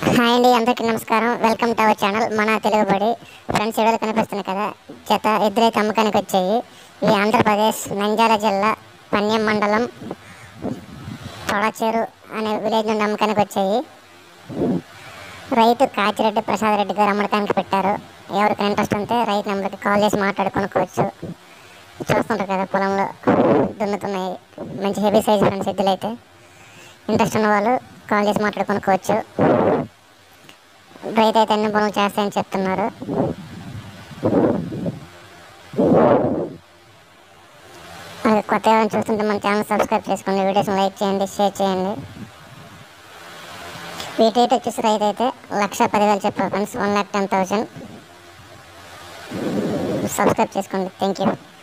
hi అండి అందరికీ నమస్కారం వెల్కమ్ టు అవర్ ఛానల్ మన తెలుగుబడి ఫ్రెండ్స్ వీడియోలు కనిపిస్తున్నాయి కదా జత ఎదురైతే అమ్మకానికి వచ్చాయి ఇవి ఆంధ్రప్రదేశ్ నంద్యాల జిల్లా పన్యం మండలం తొడచేరు అనే విలేజ్ నుండి అమ్మకానికి వచ్చాయి రైతు కాచిరెడ్డి ప్రసాద్ రెడ్డి గారు అమ్మకానికి పెట్టారు ఎవరికైనా ఇంట్రెస్ట్ ఉంటే రైతు నెంబర్కి కాల్ చేసి మాట్లాడుకొనుకోవచ్చు చూస్తుంటారు కదా పొలంలో దున్నుతున్నాయి మంచి హెవీ సైజ్ ఫ్రెండ్స్ ఎద్దులు అయితే ఇంట్రెస్ట్ ఉన్న వాళ్ళు కాల్ చేసి మాట్లాడుకొనుకోవచ్చు రైతు అయితే అన్ని పనులు చేస్తాయని చెప్తున్నారు అలాగే కొత్త ఎవరైనా చూస్తుంటే మన ఛానల్ సబ్స్క్రైబ్ చేసుకోండి వీడియోస్ లైక్ చేయండి షేర్ చేయండి వీటి రేట్ వచ్చేసి రైతు అయితే లక్ష పదివేలు చెప్పారు friends one lakh ten thousand subscribe చేసుకోండి థ్యాంక్ యూ